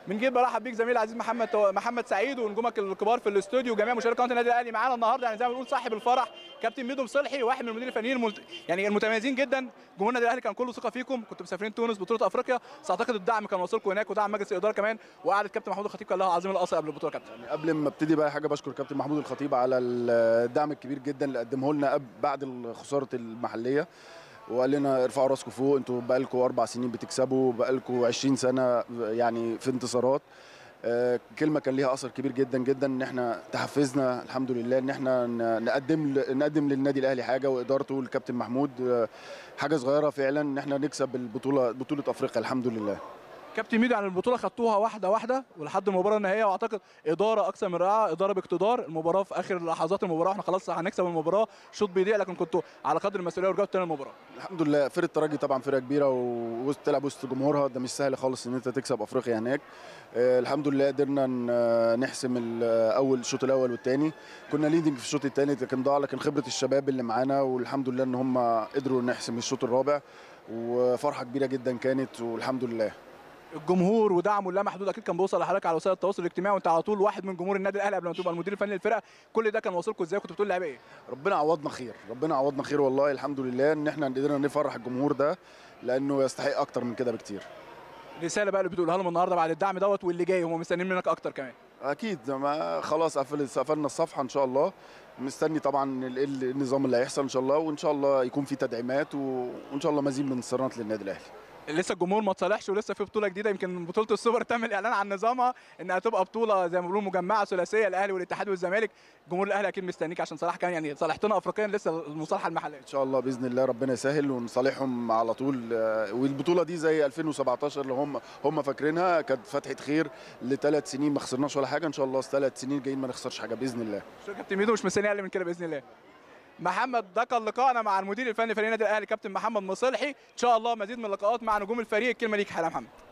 من جيل برحب بيك زميلي العزيز محمد محمد سعيد ونجومك الكبار في الاستوديو وجميع مشاهدي قناه النادي الاهلي معانا النهارده يعني زي ما بنقول صاحب الفرح كابتن ميدو مصلحي واحد من المديرين الفنيين الملت... يعني المتميزين جدا جمهور النادي الاهلي كان كله ثقه فيكم كنتوا مسافرين تونس بطوله افريقيا بس اعتقد الدعم كان واصلكم هناك ودعم مجلس الاداره كمان وقعده كابتن محمود الخطيب كان لها عظيم الاصل قبل البطوله كابتن يعني قبل ما ابتدي بقى حاجه بشكر كابتن محمود الخطيب على الدعم الكبير جدا اللي قدمه لنا قبل بعد خساره المحليه وقال لنا ارفعوا راسكم فوق انتوا بقالكم اربع سنين بتكسبوا بقالكم 20 سنه يعني في انتصارات آه، كلمه كان ليها اثر كبير جدا جدا ان احنا تحفزنا الحمد لله ان احنا ن- نقدم نقدم للنادي الاهلي حاجه وادارته والكابتن محمود آه، حاجه صغيره فعلا ان احنا نكسب البطوله بطوله افريقيا الحمد لله كابتن ميدو يعني البطوله خدتوها واحده واحده ولحد المباراه النهائيه واعتقد اداره اكثر من رائعه اداره باقتدار المباراه في اخر لحظات المباراه احنا خلاص هنكسب المباراه شوط بيضيع لكن كنتوا على قدر المسؤوليه ورجعتوا تاني المباراه الحمد لله فرقه الترجي طبعا فرقه كبيره ووسط تلعب وسط جمهورها ده مش سهل خالص ان انت تكسب افريقيا هناك آه، الحمد لله قدرنا ن- نحسم ال- اول الشوط الاول والثاني كنا ليدنج في الشوط الثاني لكن ضاع لكن خبره الشباب اللي معانا والحمد لله ان هم قدروا نحسم الشوط الرابع وفرحه كبيره جدا كانت والحمد لله الجمهور ودعمه لا محدود اكيد كان بيوصل لحضرتك على وسائل التواصل الاجتماعي وانت على طول واحد من جمهور النادي الاهلي قبل ما تبقى المدير الفني للفرقه كل ده كان واصلكم ازاي كنت بتقول لعيبه ايه ربنا عوضنا خير ربنا عوضنا خير والله الحمد لله ان احنا قدرنا نفرح الجمهور ده لانه يستحق اكتر من كده بكتير رساله بقى اللي بتقولها لهم النهارده بعد الدعم دوت واللي جاي هم مستنيين منك اكتر كمان اكيد ما خلاص قفل قفلنا الصفحه ان شاء الله مستني طبعا ال- ال- النظام اللي هيحصل ان شاء الله وان شاء الله يكون في تدعيمات و- وان شاء الله مزيد من الانتصارات للنادي الاهلي لسه الجمهور ما اتصالحش ولسه في بطوله جديده يمكن بطوله السوبر تم الاعلان عن نظامها انها تبقى بطوله زي ما بيقولوا مجمعه ثلاثيه الاهلي والاتحاد والزمالك جمهور الاهلي اكيد مستنيك عشان صلاح كان يعني صالحتنا افريقيا لسه المصالحه المحليه ان شاء الله باذن الله ربنا يسهل ونصالحهم على طول آه، والبطوله دي زي 2017 اللي هم هم فاكرينها كانت فتحه خير لثلاث سنين ما خسرناش ولا حاجه ان شاء الله ثلاث سنين جايين ما نخسرش حاجه باذن الله شكرا كابتن ميدو مش مستني اقل من كده باذن الله محمد ده كان لقائنا مع المدير الفني فريق النادي الاهلي كابتن محمد مصلحي ان شاء الله مزيد من اللقاءات مع نجوم الفريق الكلمه ليك حالا محمد